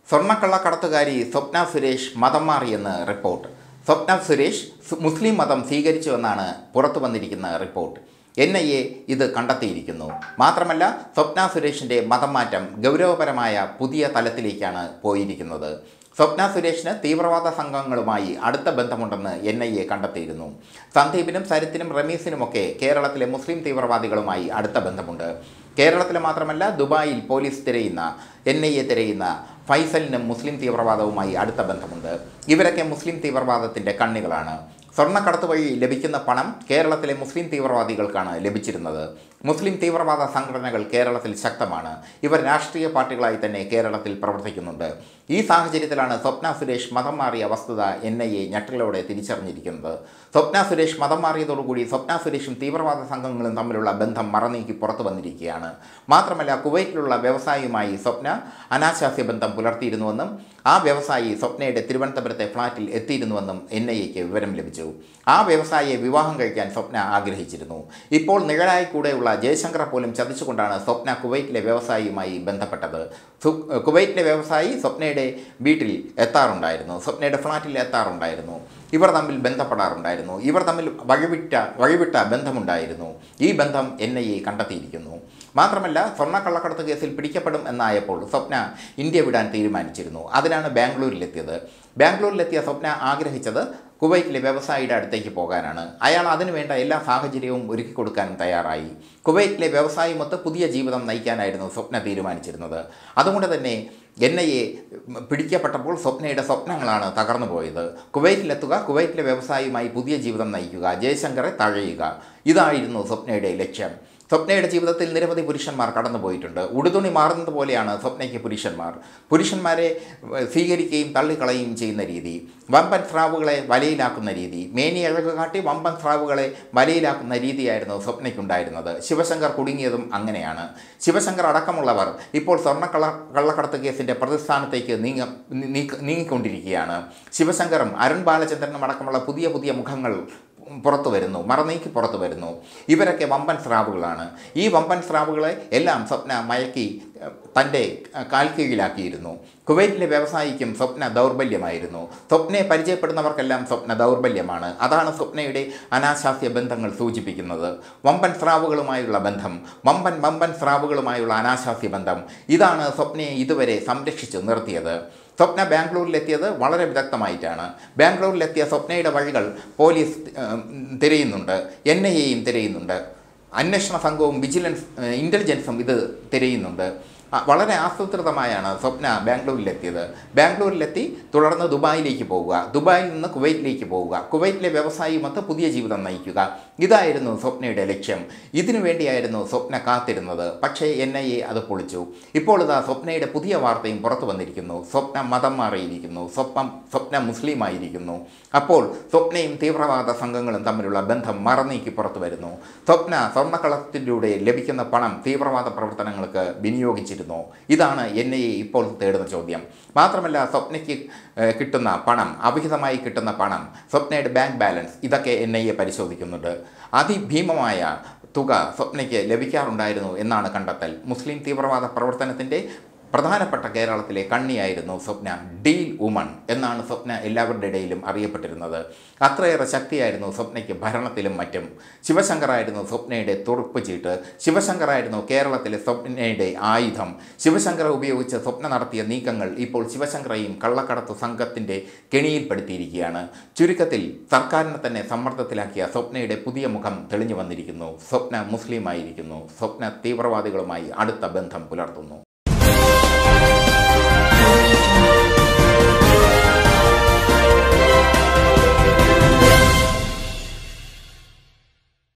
സ്വർണ്ണക്കള്ളക്കടത്തുകാരി സ്വപ്ന സുരേഷ് മതം മാറിയെന്ന് റിപ്പോർട്ട് സ്വപ്ന സുരേഷ് സു- മുസ്ലിം മതം സ്വീകരിച്ചുവെന്നാണ് പുറത്തു വന്നിരിക്കുന്ന റിപ്പോർട്ട് എൻ ഐ എ ഇത് കണ്ടെത്തിയിരിക്കുന്നു മാത്രമല്ല സ്വപ്ന സുരേഷിൻ്റെ മതം മാറ്റം ഗൗരവപരമായ പുതിയ തലത്തിലേക്കാണ് പോയിരിക്കുന്നത് സ്വപ്ന സുരേഷിന് തീവ്രവാദ സംഘങ്ങളുമായി അടുത്ത ബന്ധമുണ്ടെന്ന് എൻ ഐ എ കണ്ടെത്തിയിരുന്നു സന്ദീപിനും സരിത്തിനും റമീസിനുമൊക്കെ കേരളത്തിലെ മുസ്ലിം തീവ്രവാദികളുമായി അടുത്ത ബന്ധമുണ്ട് കേരളത്തിൽ മാത്രമല്ല ദുബായിൽ പോലീസ് തിരയുന്ന എൻ ഐ എ തിരയുന്ന ഫൈസലിനും മുസ്ലിം തീവ്രവാദവുമായി അടുത്ത ബന്ധമുണ്ട് ഇവരൊക്കെ മുസ്ലിം തീവ്രവാദത്തിൻ്റെ കണ്ണികളാണ് സ്വർണ്ണക്കടത്ത് വഴി ലഭിക്കുന്ന പണം കേരളത്തിലെ മുസ്ലിം തീവ്രവാദികൾക്കാണ് ലഭിച്ചിരുന്നത് മുസ്ലിം തീവ്രവാദ സംഘടനകൾ കേരളത്തിൽ ശക്തമാണ് ഇവർ രാഷ്ട്രീയ പാർട്ടികളായി തന്നെ കേരളത്തിൽ പ്രവർത്തിക്കുന്നുണ്ട് ഈ സാഹചര്യത്തിലാണ് സ്വപ്ന സുരേഷ് മതം മാറിയ വസ്തുത എൻ ഐ എ ഞെട്ടലോടെ തിരിച്ചറിഞ്ഞിരിക്കുന്നത് സ്വപ്ന സുരേഷ് മതം മാറിയതോടുകൂടി സ്വപ്ന സുരേഷും തീവ്രവാദ സംഘങ്ങളും തമ്മിലുള്ള ബന്ധം മറനീക്കി പുറത്തു വന്നിരിക്കുകയാണ് മാത്രമല്ല കുവൈറ്റിലുള്ള വ്യവസായിയുമായി സ്വപ്ന അനാശാസ്യ ബന്ധം പുലർത്തിയിരുന്നുവെന്നും ആ വ്യവസായി സ്വപ്നയുടെ തിരുവനന്തപുരത്തെ ഫ്ളാറ്റിൽ എത്തിയിരുന്നുവെന്നും എൻ ഐ എക്ക് വിവരം ലഭിച്ചു ആ വ്യവസായിയെ വിവാഹം കഴിക്കാൻ സ്വപ്ന ആഗ്രഹിച്ചിരുന്നു ഇപ്പോൾ നിഴലായി കൂടെയുള്ള ജയശങ്കറെ പോലും ചതിച്ചുകൊണ്ടാണ് സ്വപ്ന കുവൈറ്റിലെ വ്യവസായിയുമായി ബന്ധപ്പെട്ടത് സു- കുവൈറ്റിലെ വ്യവസായി സ്വപ്നയുടെ വീട്ടിൽ എത്താറുണ്ടായിരുന്നു സ്വപ്നയുടെ ഫ്ളാറ്റിൽ എത്താറുണ്ടായിരുന്നു ഇവർ തമ്മിൽ ബന്ധപ്പെടാറുണ്ടായിരുന്നു ഇവർ തമ്മിൽ വഴിവിട്ട വഴിവിട്ട ബന്ധമുണ്ടായിരുന്നു ഈ ബന്ധം എൻ ഐ എ കണ്ടെത്തിയിരിക്കുന്നു മാത്രമല്ല സ്വർണ്ണക്കള്ളക്കടത്ത് കേസിൽ പിടിക്കപ്പെടും എന്നായപ്പോൾ സ്വപ്ന ഇന്ത്യ വിടാൻ തീരുമാനിച്ചിരുന്നു അതിനാണ് ബാംഗ്ലൂരിലെത്തിയത് ബാംഗ്ലൂരിലെത്തിയ സ്വപ്ന ആഗ്രഹിച്ചത് കുവൈറ്റിലെ വ്യവസായിയുടെ അടുത്തേക്ക് പോകാനാണ് അയാൾ അതിനുവേണ്ട എല്ലാ സാഹചര്യവും ഒരുക്കി കൊടുക്കാനും തയ്യാറായി കുവൈറ്റിലെ വ്യവസായിമൊത്ത് പുതിയ ജീവിതം നയിക്കാനായിരുന്നു സ്വപ്ന തീരുമാനിച്ചിരുന്നത് അതുകൊണ്ട് തന്നെ എൻ ഐ എ പിടിക്കപ്പെട്ടപ്പോൾ സ്വപ്നയുടെ സ്വപ്നങ്ങളാണ് തകർന്നു പോയത് കുവൈറ്റിലെത്തുക കുവൈറ്റിലെ വ്യവസായിയുമായി പുതിയ ജീവിതം നയിക്കുക ജയശങ്കറെ തഴയുക ഇതായിരുന്നു സ്വപ്നയുടെ ലക്ഷ്യം സ്വപ്നയുടെ ജീവിതത്തിൽ നിരവധി പുരുഷന്മാർ കടന്നുപോയിട്ടുണ്ട് ഉടുതുണി മാറുന്നത് പോലെയാണ് സ്വപ്നയ്ക്ക് പുരുഷന്മാർ പുരുഷന്മാരെ ഏഹ്, സ്വീകരിക്കുകയും തള്ളിക്കളയുകയും ചെയ്യുന്ന രീതി വമ്പൻ സ്രാവുകളെ വലയിലാക്കുന്ന രീതി മേനി അഴക് കാട്ടി വമ്പൻ സ്രാവുകളെ വലയിലാക്കുന്ന രീതിയായിരുന്നു സ്വപ്നയ്ക്കുണ്ടായിരുന്നത് ശിവശങ്കർ കുടുങ്ങിയതും അങ്ങനെയാണ് ശിവശങ്കർ അടക്കമുള്ളവർ ഇപ്പോൾ സ്വർണ്ണക്കള്ള കള്ളക്കടത്ത് കേസിൻ്റെ പ്രതിസ്ഥാനത്തേക്ക് നീങ്ങ നീക്ക- നീങ്ങിക്കൊണ്ടിരിക്കുകയാണ് ശിവശങ്കറും അരുൺ ബാലചന്ദ്രനും അടക്കമുള്ള പുതിയ പുതിയ മുഖങ്ങൾ പുറത്തു വരുന്നു മറനീക്കി പുറത്തു വരുന്നു ഇവരൊക്കെ വമ്പൻ സ്രാവുകളാണ് ഈ വമ്പൻ സ്രാവുകളെ എല്ലാം സ്വപ്ന മയക്കി ഏഹ്, തൻ്റെ ഏഹ്, കാൽക്കീഴിലാക്കിയിരുന്നു കുവൈറ്റിലെ വ്യവസായിക്കും സ്വപ്ന ദൗർബല്യമായിരുന്നു സ്വപ്നയെ പരിചയപ്പെടുന്നവർക്കെല്ലാം സ്വപ്ന ദൗർബല്യമാണ് അതാണ് സ്വപ്നയുടെ അനാശാസ്യ ബന്ധങ്ങൾ സൂചിപ്പിക്കുന്നത് വമ്പൻ സ്രാവുകളുമായുള്ള ബന്ധം വമ്പൻ വമ്പൻ സ്രാവുകളുമായുള്ള അനാശാസ്യ ബന്ധം ഇതാണ് സ്വപ്നയെ ഇതുവരെ സംരക്ഷിച്ചു നിർത്തിയത് സ്വപ്ന ബാംഗ്ലൂരിലെത്തിയത് വളരെ വിദഗ്ധമായിട്ടാണ് ബാംഗ്ലൂരിലെത്തിയ സ്വപ്നയുടെ വഴികൾ പോലീസ് ഏഹ്, തിരയുന്നുണ്ട് എൻ ഐ എയും തിരയുന്നുണ്ട് അന്വേഷണ സംഘവും വിജിലൻസ് ഏഹ്, ഇൻ്റലിജൻസും ഇത് തിരയുന്നുണ്ട് ആ, വളരെ ആസൂത്രിതമായാണ് സ്വപ്ന ബാംഗ്ലൂരിലെത്തിയത് ബാംഗ്ലൂരിലെത്തി തുടർന്ന് ദുബായിലേക്ക് പോവുക ദുബായിൽ നിന്ന് കുവൈറ്റിലേക്ക് പോവുക കുവൈറ്റിലെ വ്യവസായിയുമൊത്ത് പുതിയ ജീവിതം നയിക്കുക ഇതായിരുന്നു സ്വപ്നയുടെ ലക്ഷ്യം ഇതിനു വേണ്ടിയായിരുന്നു സ്വപ്ന കാത്തിരുന്നത് പക്ഷേ എൻ ഐ എ അത് പൊളിച്ചു ഇപ്പോൾ ഇതാ സ്വപ്നയുടെ പുതിയ വാർത്തയും പുറത്തു വന്നിരിക്കുന്നു സ്വപ്ന മതം മാറിയിരിക്കുന്നു സ്വപ്നം സ്വപ്ന മുസ്ലിമായിരിക്കുന്നു അപ്പോൾ സ്വപ്നയും തീവ്രവാദ സംഘങ്ങളും തമ്മിലുള്ള ബന്ധം മറനീക്കി പുറത്തു വരുന്നു സ്വപ്ന സ്വർണ്ണക്കളത്തിലൂടെ ലഭിക്കുന്ന പണം തീവ്രവാദ പ്രവർത്തനങ്ങൾക്ക് വിനിയോഗിച്ചിരുന്നു ഇതാണ് എൻ ഐ എ ഇപ്പോൾ തേടുന്ന ചോദ്യം മാത്രമല്ല സ്വപ്നയ്ക്ക് ഏഹ്, കിട്ടുന്ന പണം അവിഹിതമായി കിട്ടുന്ന പണം സ്വപ്നയുടെ ബാങ്ക് ബാലൻസ് ഇതൊക്കെ എൻ ഐ എ പരിശോധിക്കുന്നുണ്ട് അതിഭീമമായ തുക സ്വപ്നയ്ക്ക് ലഭിക്കാറുണ്ടായിരുന്നു എന്നാണ് കണ്ടെത്തൽ മുസ്ലിം തീവ്രവാദ പ്രവർത്തനത്തിൻ്റെ പ്രധാനപ്പെട്ട കേരളത്തിലെ കണ്ണിയായിരുന്നു സ്വപ്ന ഡീൽ വുമൺ എന്നാണ് സ്വപ്ന എല്ലാവരുടെ ഇടയിലും അറിയപ്പെട്ടിരുന്നത് അത്രയേറെ ശക്തിയായിരുന്നു സ്വപ്നയ്ക്ക് ഭരണത്തിലും മറ്റും ശിവശങ്കറായിരുന്നു സ്വപ്നയുടെ തുറുപ്പ് ചീട്ട് ശിവശങ്കറായിരുന്നു കേരളത്തിലെ സ്വപ്നയുടെ ആയുധം ശിവശങ്കർ ഉപയോഗിച്ച് സ്വപ്ന നടത്തിയ നീക്കങ്ങൾ ഇപ്പോൾ ശിവശങ്കറയും കള്ളക്കടത്ത് സംഘത്തിൻ്റെ കെണിയിൽപ്പെടുത്തിയിരിക്കുകയാണ് ചുരുക്കത്തിൽ സർക്കാരിനെ തന്നെ സമ്മർദ്ദത്തിലാക്കിയ സ്വപ്നയുടെ പുതിയ മുഖം തെളിഞ്ഞു വന്നിരിക്കുന്നു സ്വപ്ന മുസ്ലിമായിരിക്കുന്നു സ്വപ്ന തീവ്രവാദികളുമായി അടുത്ത ബന്ധം പുലർത്തുന്നു